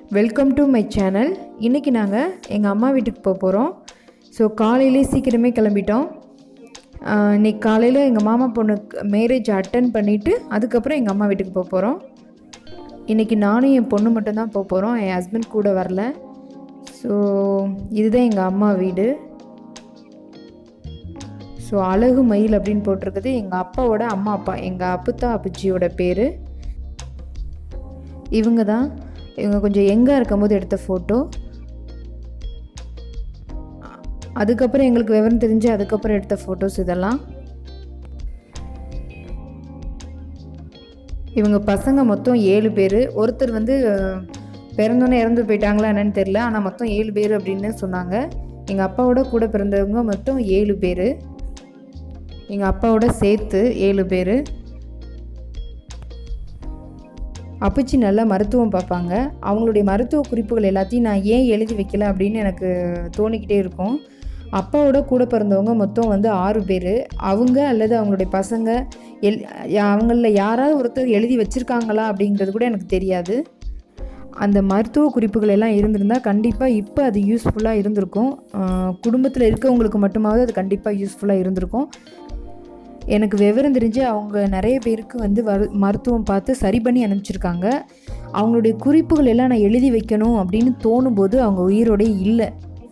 welcome to my channel இன்றைக்கி நாங்கள் எங்கள் அம்மா வீட்டுக்கு போக போகிறோம் ஸோ காலையிலே சீக்கிரமே கிளம்பிட்டோம் ஆஹ் இன்னைக்கு காலையில் எங்கள் மாமா பொண்ணுக்கு மேரேஜ் அட்டன் பண்ணிவிட்டு அதுக்கப்புறம் எங்கள் அம்மா வீட்டுக்கு போக போகிறோம் இன்றைக்கி நானும் என் பொண்ணு மட்டும்தான் போக போகிறோம் என் ஹஸ்பண்ட் கூட வரல ஸோ இதுதான் எங்கள் அம்மா வீடு ஸோ அழகு மயில் அப்படின்னு போட்டிருக்குது எங்கள் அப்பாவோட அம்மா அப்பா எங்கள் அப்புத்தா அப்புச்சியோட பேர் இவங்க தான் இவங்க கொஞ்சம் எங்காக இருக்கும்போது எடுத்த ஃபோட்டோ அதுக்கப்புறம் எங்களுக்கு விவரம் தெரிஞ்சு அதுக்கப்புறம் எடுத்த ஃபோட்டோஸ் இதெல்லாம் இவங்க பசங்க மொத்தம் ஏழு பேர் ஒருத்தர் வந்து அஹ், பிறந்தோன்னே இறந்து போயிட்டாங்களா என்னன்னு தெரில ஆனால் மொத்தம் ஏழு பேர் அப்படின்னு சொன்னாங்க எங்கள் அப்பாவோட கூட பிறந்தவங்க மொத்தம் ஏழு பேர் எங்கள் அப்பாவோட சேர்த்து ஏழு பேர் அப்பச்சி நல்லா மருத்துவம் பார்ப்பாங்க அவங்களுடைய மருத்துவ குறிப்புகள் எல்லாத்தையும் நான் ஏன் எழுதி வைக்கல அப்படின்னு எனக்கு தோணிக்கிட்டே இருக்கும் அப்பாவோட கூட பிறந்தவங்க மொத்தம் வந்து ஆறு பேர் அவங்க அல்லது அவங்களுடைய பசங்க எல் அவங்களில் யாராவது ஒருத்தர் எழுதி வச்சுருக்காங்களா அப்படிங்கிறது கூட எனக்கு தெரியாது அந்த மருத்துவ குறிப்புகள் எல்லாம் இருந்திருந்தால் கண்டிப்பாக இப்போ அது யூஸ்ஃபுல்லாக இருந்திருக்கும் குடும்பத்தில் இருக்கவங்களுக்கு மட்டுமாவது அது கண்டிப்பாக யூஸ்ஃபுல்லாக இருந்திருக்கும் எனக்கு விவரம் தெரிஞ்சு அவங்க நிறைய பேருக்கு வந்து வரு மருத்துவம் பார்த்து சரி பண்ணி அனுப்பிச்சிருக்காங்க அவங்களுடைய குறிப்புகள் எல்லாம் நான் எழுதி வைக்கணும் அப்படின்னு தோணும்போது அவங்க உயிரோடே இல்லை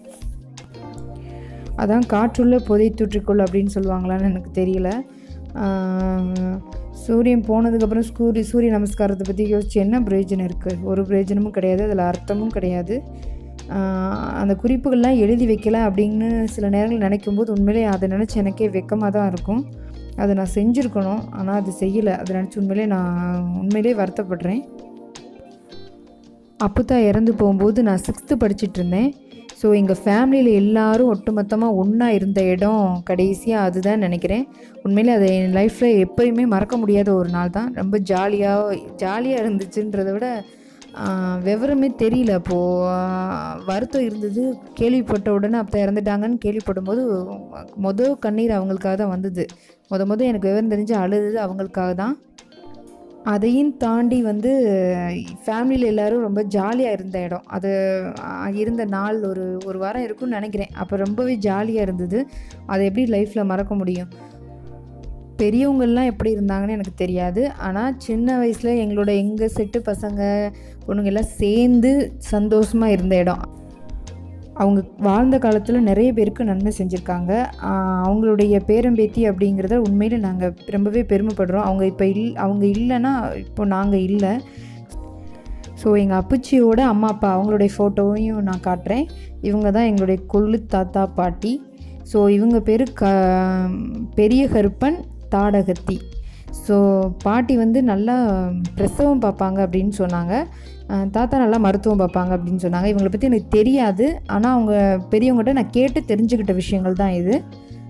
அதான் காற்றுள்ள புதை தூற்றிக்கொள் அப்படின்னு சொல்லுவாங்களான்னு எனக்கு தெரியல ஆஹ் சூரியன் போனதுக்கப்புறம் சூரிய சூரிய நமஸ்காரத்தை பற்றி யோசிச்சு என்ன பிரயோஜனம் இருக்குது ஒரு பிரயோஜனமும் கிடையாது அதில் அர்த்தமும் கிடையாது ஆஹ் அந்த குறிப்புகள்லாம் எழுதி வைக்கல அப்படின்னு சில நேரங்கள் நினைக்கும்போது உண்மையிலே அதை நினச்சி எனக்கே வெக்கமாக தான் இருக்கும் அதை நான் செஞ்சுருக்கணும் ஆனால் அது செய்யலை அதை நினச்சி உண்மையிலே நான் உண்மையிலே வருத்தப்படுறேன் அப்பத்தா இறந்து போகும்போது நான் சிக்ஸ்த்து படிச்சுட்டு இருந்தேன் ஸோ எங்கள் ஃபேமிலியில் எல்லாரும் ஒட்டுமொத்தமாக ஒன்றா இருந்த இடம் கடைசியாக அதுதான் நினைக்கிறேன் உண்மையிலே அதை என் லைஃப்பில் எப்போயுமே மறக்க முடியாத ஒரு நாள் தான் ரொம்ப ஜாலியாக ஜாலியாக இருந்துச்சுன்றதை விட ஆஹ், விவரமே தெரியல அப்போது வருத்தம் இருந்தது கேள்விப்பட்ட உடனே அப்போ இறந்துட்டாங்கன்னு கேள்விப்படும்போது மொதல் கண்ணீர் அவங்களுக்காக தான் வந்தது முத முத எனக்கு விவரம் தெரிஞ்சு அழுது அவங்களுக்காக தான் அதையும் தாண்டி வந்து ஃபேமிலியில் எல்லோரும் ரொம்ப ஜாலியாக இருந்த இடம் அது அஹ், இருந்த நாள் ஒரு ஒரு வாரம் இருக்கும்னு நினைக்கிறேன் அப்போ ரொம்பவே ஜாலியாக இருந்தது அதை எப்படி லைஃப்பில் மறக்க முடியும் பெரியவங்கள்லாம் எப்படி இருந்தாங்கன்னு எனக்கு தெரியாது ஆனால் சின்ன வயசில் எங்களோட எங்கள் செட்டு பசங்க பொண்ணுங்க எல்லாம் சேர்ந்து சந்தோஷமாக இருந்த இடம் அவங்க வாழ்ந்த காலத்தில் நிறைய பேருக்கு நன்மை செஞ்சுருக்காங்க ஆஹ் அவங்களுடைய பேரம்பேத்தி அப்படிங்கிறத உண்மையில் நாங்கள் ரொம்பவே பெருமைப்படுறோம் அவங்க இப்போ இல் அவங்க இல்லைன்னா இப்போ நாங்கள் இல்லை ஸோ எங்கள் அப்பச்சியோட அம்மா அப்பா அவங்களுடைய ஃபோட்டோவையும் நான் காட்டுறேன் இவங்க தான் எங்களுடைய கொள்ளு தாத்தா பாட்டி ஸோ இவங்க பேர் க பெரிய கருப்பன் தாடகத்தி ஸோ பாட்டி வந்து நல்லா பிரசவம் பார்ப்பாங்க அப்படின்னு சொன்னாங்க அஹ் தாத்தா நல்லா மருத்துவம் பார்ப்பாங்க அப்படின்னு சொன்னாங்க இவங்களை பற்றி எனக்கு தெரியாது ஆனால் அவங்க பெரியவங்ககிட்ட நான் கேட்டு தெரிஞ்சுக்கிட்ட விஷயங்கள் தான் இது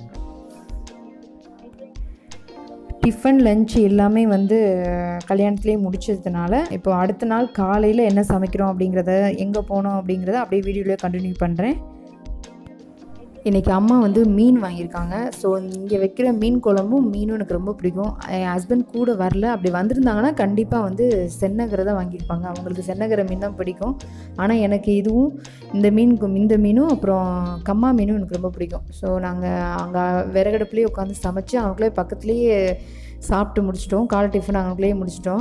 டிஃபன் லஞ்ச் எல்லாமே வந்து கல்யாணத்துலேயே முடிச்சதுனால இப்போ அடுத்த நாள் காலையில் என்ன சமைக்கிறோம் அப்படிங்கிறத எங்கே போனோம் அப்படிங்கிறத அப்படியே வீடியோலேயே கண்டினியூ பண்ணுறேன் இன்றைக்கி அம்மா வந்து மீன் வாங்கியிருக்காங்க ஸோ இங்கே வைக்கிற மீன் குழம்பும் மீனும் எனக்கு ரொம்ப பிடிக்கும் என் ஹஸ்பண்ட் கூட வரல அப்படி வந்திருந்தாங்கன்னா கண்டிப்பாக வந்து சென்னகரை தான் வாங்கியிருப்பாங்க அவங்களுக்கு சென்னகரை மீன் தான் பிடிக்கும் ஆனால் எனக்கு இதுவும் இந்த மீன் இந்த மீனும் அப்புறம் கம்மா மீனும் எனக்கு ரொம்ப பிடிக்கும் ஸோ நாங்கள் அங்கே விறகடுப்புலேயே உட்காந்து சமைச்சு அவங்களே பக்கத்துலேயே சாப்பிட்டு முடிச்சிட்டோம் காலை டிஃபன் அவங்களே முடிச்சிட்டோம்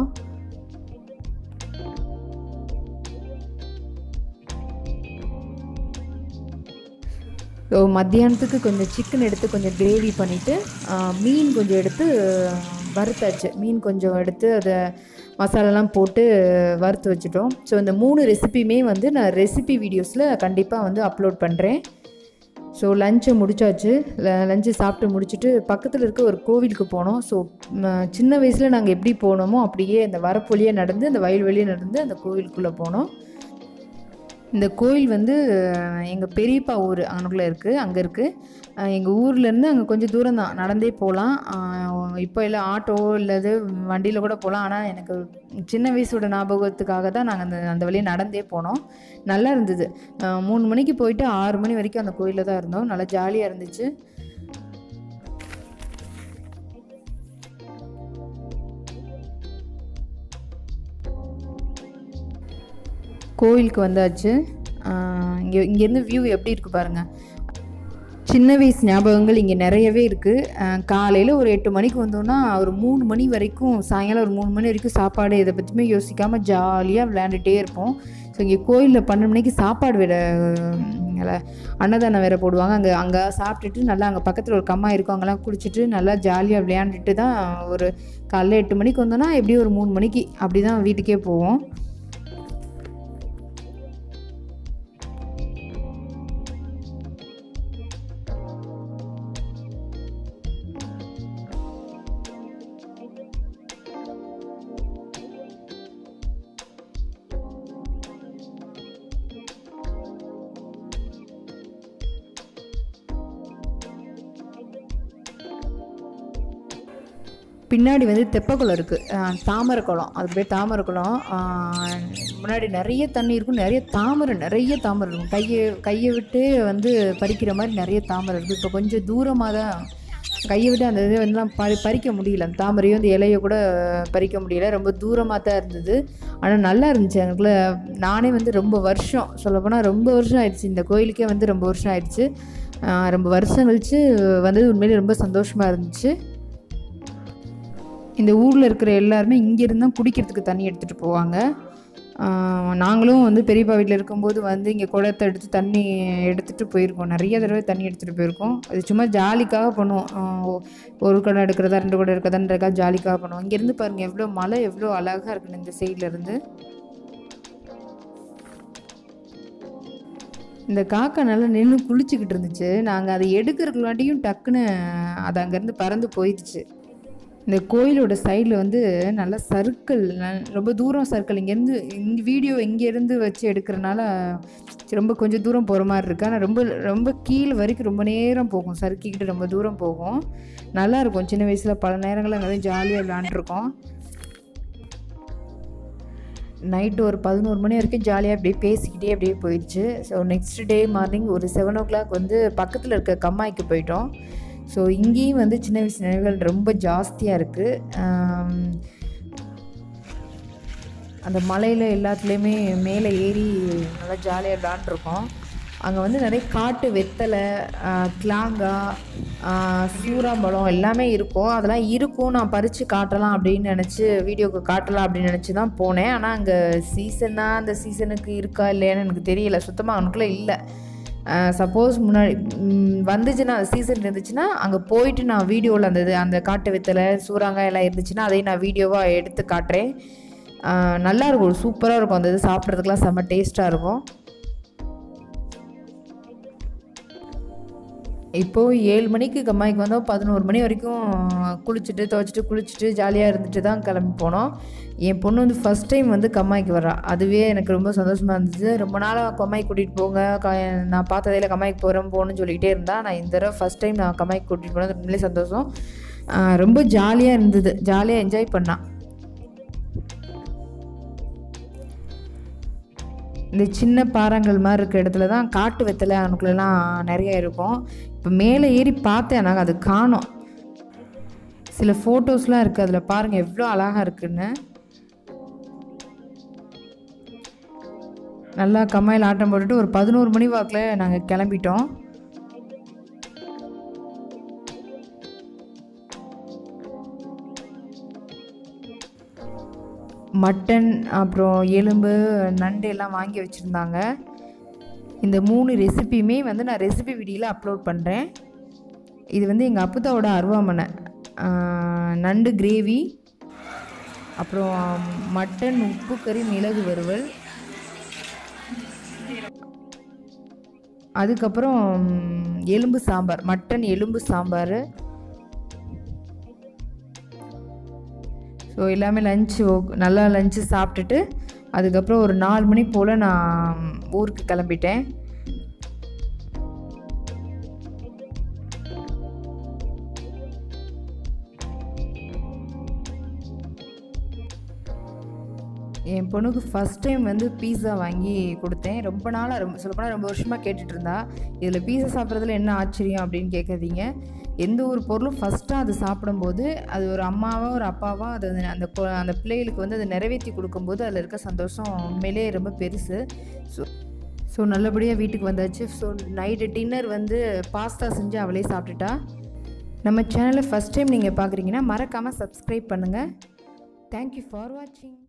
ஸோ மத்தியானத்துக்கு கொஞ்சம் சிக்கன் எடுத்து கொஞ்சம் கிரேவி பண்ணிவிட்டு மீன் கொஞ்சம் எடுத்து வறுத்தாச்சு மீன் கொஞ்சம் எடுத்து அதை மசாலாலாம் போட்டு வறுத்து வச்சுட்டோம் ஸோ இந்த மூணு ரெசிபியுமே வந்து நான் ரெசிபி வீடியோஸில் கண்டிப்பாக வந்து அப்லோட் பண்ணுறேன் ஸோ லஞ்சை முடிச்சாச்சு லஞ்சை சாப்பிட்டு முடிச்சுட்டு பக்கத்தில் இருக்க ஒரு கோவிலுக்கு போனோம் ஸோ சின்ன வயசில் நாங்கள் எப்படி போனோமோ அப்படியே அந்த வரப்பொழியே நடந்து அந்த வயல்வெளியே நடந்து அந்த கோவிலுக்குள்ளே போனோம் இந்த கோயில் வந்து எங்கள் பெரியப்பா ஊர் அங்கனுக்குள்ளே இருக்குது அங்கே இருக்குது எங்கள் ஊர்லேருந்து அங்கே கொஞ்சம் தூரம் தான் நடந்தே போகலாம் இப்போ எல்லாம் ஆட்டோ இல்லது வண்டியில் கூட போகலாம் ஆனால் எனக்கு சின்ன வயசோட ஞாபகத்துக்காக தான் நாங்கள் அந்த அந்த வழியை நடந்தே போனோம் நல்லா இருந்தது அஹ் மூணு மணிக்கு போயிட்டு ஆறு மணி வரைக்கும் அந்த கோயிலில் தான் இருந்தோம் நல்லா ஜாலியாக இருந்துச்சு கோயிலுக்கு வந்தாச்சு இங்கே இங்கேருந்து வியூ எப்படி இருக்குது பாருங்கள் சின்ன வயசு ஞாபகங்கள் இங்கே நிறையவே இருக்குது காலையில் ஒரு எட்டு மணிக்கு வந்தோன்னா ஒரு மூணு மணி வரைக்கும் சாயங்காலம் ஒரு மூணு மணி வரைக்கும் சாப்பாடு இதை பற்றியுமே யோசிக்காமல் ஜாலியாக விளையாண்டுட்டே இருப்போம் ஸோ இங்கே கோயிலில் பன்னெண்டு மணிக்கு சாப்பாடு வேறு அன்னதானம் வேறு போடுவாங்க அங்கே அங்கே சாப்பிட்டுட்டு நல்லா அங்கே பக்கத்தில் ஒரு கம்மா இருக்கும் அங்கெல்லாம் குளிச்சுட்டு நல்லா ஜாலியாக விளையாண்டுட்டு தான் ஒரு காலைல எட்டு மணிக்கு வந்தோன்னா எப்படியும் ஒரு மூணு மணிக்கு அப்படி தான் வீட்டுக்கே போவோம் பின்னாடி வந்து தெப்பக்குளம் இருக்குது தாமரை குளம் அது பேர் தாமரை குளம் ஆஹ் முன்னாடி நிறைய தண்ணி இருக்கும் நிறைய தாமரை நிறைய தாமரை இருக்கும் கையை கையை விட்டு வந்து பறிக்கிற மாதிரி நிறைய தாமரை இருக்குது இப்போ கொஞ்சம் தூரமாக தான் கையை விட்டு அந்த இதை வந்து பறி பறிக்க முடியல அந்த தாமரையும் அந்த இலையை கூட பறிக்க முடியல ரொம்ப தூரமாக தான் இருந்தது ஆனால் நல்லா இருந்துச்சு எனக்குள்ள நானே வந்து ரொம்ப வருஷம் சொல்லப்போனால் ரொம்ப வருஷம் ஆயிடுச்சு இந்த கோயிலுக்கே வந்து ரொம்ப வருஷம் ஆயிடுச்சு ஆஹ் ரொம்ப வருஷம் கழித்து வந்தது உண்மையிலே ரொம்ப சந்தோஷமாக இருந்துச்சு இந்த ஊரில் இருக்கிற எல்லாருமே இங்கேருந்து தான் குடிக்கிறதுக்கு தண்ணி எடுத்துகிட்டு போவாங்க ஆஹ் நாங்களும் வந்து பெரியப்பா வீட்டில் இருக்கும்போது வந்து இங்கே குடத்தை எடுத்து தண்ணி எடுத்துகிட்டு போயிருக்கோம் நிறைய தடவை தண்ணி எடுத்துகிட்டு போயிருக்கோம் அது சும்மா ஜாலிக்காக பண்ணுவோம் ஆஹ் ஒ- ஒரு குடம் எடுக்கிறதா ரெண்டு குடம் எடுக்கிறதான்றக்கா ஜாலிக்காக பண்ணுவோம் இங்கேருந்து பாருங்கள் எவ்வளோ மலை எவ்வளோ அழகாக இருக்குன்னு இந்த சைடில் இருந்து இந்த காக்கா நல்லா நின்று குளிச்சுக்கிட்டு இருந்துச்சு நாங்கள் அதை எடுக்கிறதுக்குள்ளாட்டியும் டக்குன்னு அது அங்கேருந்து பறந்து போயிடுச்சு இந்த கோயிலோட சைடில் வந்து நல்ல சர்க்கிள் ரொம்ப தூரம் சர்க்கிள் இங்கேருந்து இந்த வீடியோ இங்கேருந்து வச்சு எடுக்கிறனால ரொம்ப கொஞ்சம் தூரம் போகிற மாதிரி இருக்குது ஆனால் ரொம்ப ரொம்ப கீழே வரைக்கும் ரொம்ப நேரம் போகும் சறுக்கிக்கிட்டு ரொம்ப தூரம் போகும் நல்லா இருக்கும் சின்ன வயசில் பல நேரங்களில் அங்கே ஜாலியாக விளாண்டுருக்கோம் நைட்டு ஒரு பதினோரு மணி வரைக்கும் ஜாலியாக அப்படியே பேசிக்கிட்டே அப்படியே போயிடுச்சு ஸோ நெக்ஸ்ட் டே மார்னிங் ஒரு செவன் ஓ கிளாக் வந்து பக்கத்தில் இருக்க கம்மாய்க்கு போயிட்டோம் ஸோ இங்கேயும் வந்து சின்ன வயசு நினைவுகள் ரொம்ப ஜாஸ்தியாக இருக்குது அந்த மலையில் எல்லாத்துலேயுமே மேலே ஏறி நல்லா ஜாலியாக விளாண்டுருக்கோம் அங்கே வந்து நிறைய காட்டு வெத்தலை ஆஹ் கிளாங்காய் ஆஹ் சூறாம்பழம் எல்லாமே இருக்கும் அதெல்லாம் இருக்கும் நான் பறித்து காட்டலாம் அப்படின்னு நினச்சி வீடியோக்கு காட்டலாம் அப்படின்னு நினச்சி தான் போனேன் ஆனால் அங்கே சீசன்னா அந்த சீசனுக்கு இருக்கா இல்லையான்னு எனக்கு தெரியல சுத்தமாக அவனுக்குள்ளே இல்லை சப்போஸ் முன்னாடி ம், வந்துச்சுன்னா சீசன் இருந்துச்சுன்னா அங்கே போயிட்டு நான் வீடியோவில் அந்த இது அந்த காட்டு வெத்தலை சூறாங்காய் எல்லாம் இருந்துச்சுன்னா அதையும் நான் வீடியோவாக எடுத்து காட்டுறேன் ஆஹ் நல்லா இருக்கும் சூப்பராக இருக்கும் அந்த இது சாப்பிட்றதுக்குலாம் செம்ம டேஸ்ட்டாக இருக்கும் இப்போது ஏழு மணிக்கு கம்மாய்க்கு வந்தோம் பதினோரு மணி வரைக்கும் குளிச்சுட்டு துவைச்சிட்டு குளிச்சுட்டு ஜாலியாக இருந்துட்டு தான் கிளம்பி போனோம் என் பொண்ணு வந்து ஃபஸ்ட் டைம் வந்து கம்மாய்க்கு வரா அதுவே எனக்கு ரொம்ப சந்தோஷமாக இருந்துச்சு ரொம்ப நாளாக கம்மாய்க்கு கூட்டிகிட்டு போங்க க நான் பார்த்ததையில கம்மாய்க்கு போகிறேன் போகணும்னு சொல்லிக்கிட்டே இருந்தா நான் இந்த தடவை ஃபஸ்ட் டைம் நான் கம்மாய்க்கு கூட்டிகிட்டு போனது உண்மையிலே சந்தோஷம் ஆஹ் ரொம்ப ஜாலியாக இருந்தது ஜாலியாக என்ஜாய் பண்ணான் இந்த சின்ன பாறாங்கல் மாதிரி இருக்க இடத்துல தான் காட்டு வெத்தலை அணுக்குள்ளெல்லாம் நிறைய இருக்கும் இப்போ மேலே ஏறி பார்த்தேன் நாங்கள் அது காணோம் சில ஃபோட்டோஸ்லாம் இருக்குது அதில் பாருங்கள் எவ்வளோ அழகாக இருக்குன்னு நல்லா கம்மாயில் ஆட்டம் போட்டுட்டு ஒரு பதினோரு மணி வாக்கில் நாங்கள் கிளம்பிட்டோம் மட்டன் அப்புறம் எலும்பு நண்டு எல்லாம் வாங்கி வச்சுருந்தாங்க இந்த மூணு ரெசிபியுமே வந்து நான் ரெசிபி வீடியோவில் அப்லோட் பண்ணுறேன் இது வந்து எங்கள் அப்புதாவோட அருவாமனை ஆஹ் நண்டு கிரேவி அப்புறம் மட்டன் உப்பு கறி மிளகு வறுவல் அதுக்கப்புறம் எலும்பு சாம்பார் மட்டன் எலும்பு சாம்பார் ஸோ எல்லாமே லஞ்சு நல்லா லஞ்சு சாப்பிட்டுட்டு அதுக்கப்புறம் ஒரு நாலு மணி போல் நான் ஊருக்கு கிளம்பிட்டேன் என் பொண்ணுக்கு ஃபஸ்ட் டைம் வந்து பீஸா வாங்கி கொடுத்தேன் ரொம்ப நாளாக ரொம்ப சொல்லப்போனால் ரொம்ப வருஷமாக கேட்டுட்டு இருந்தா இதில் பீஸா சாப்பிட்றதுல என்ன ஆச்சரியம் அப்படின்னு கேட்காதீங்க எந்த ஒரு பொருளும் ஃபஸ்ட்டாக அது சாப்பிடும்போது அது ஒரு அம்மாவோ ஒரு அப்பாவோ அது வந்து அந்த கொ- அந்த பிள்ளைகளுக்கு வந்து அதை நிறைவேற்றி கொடுக்கும்போது அதில் இருக்க சந்தோஷம் உண்மையிலேயே ரொம்ப பெருசு ஸோ ஸோ நல்லபடியாக வீட்டுக்கு வந்தாச்சு ஸோ நைட்டு டின்னர் வந்து பாஸ்தா செஞ்சு அவளே சாப்பிட்டுட்டா நம்ம சேனலை ஃபஸ்ட் டைம் நீங்கள் பார்க்குறீங்கன்னா மறக்காமல் சப்ஸ்கிரைப் பண்ணுங்கள் தேங்க்யூ ஃபார் வாட்சிங்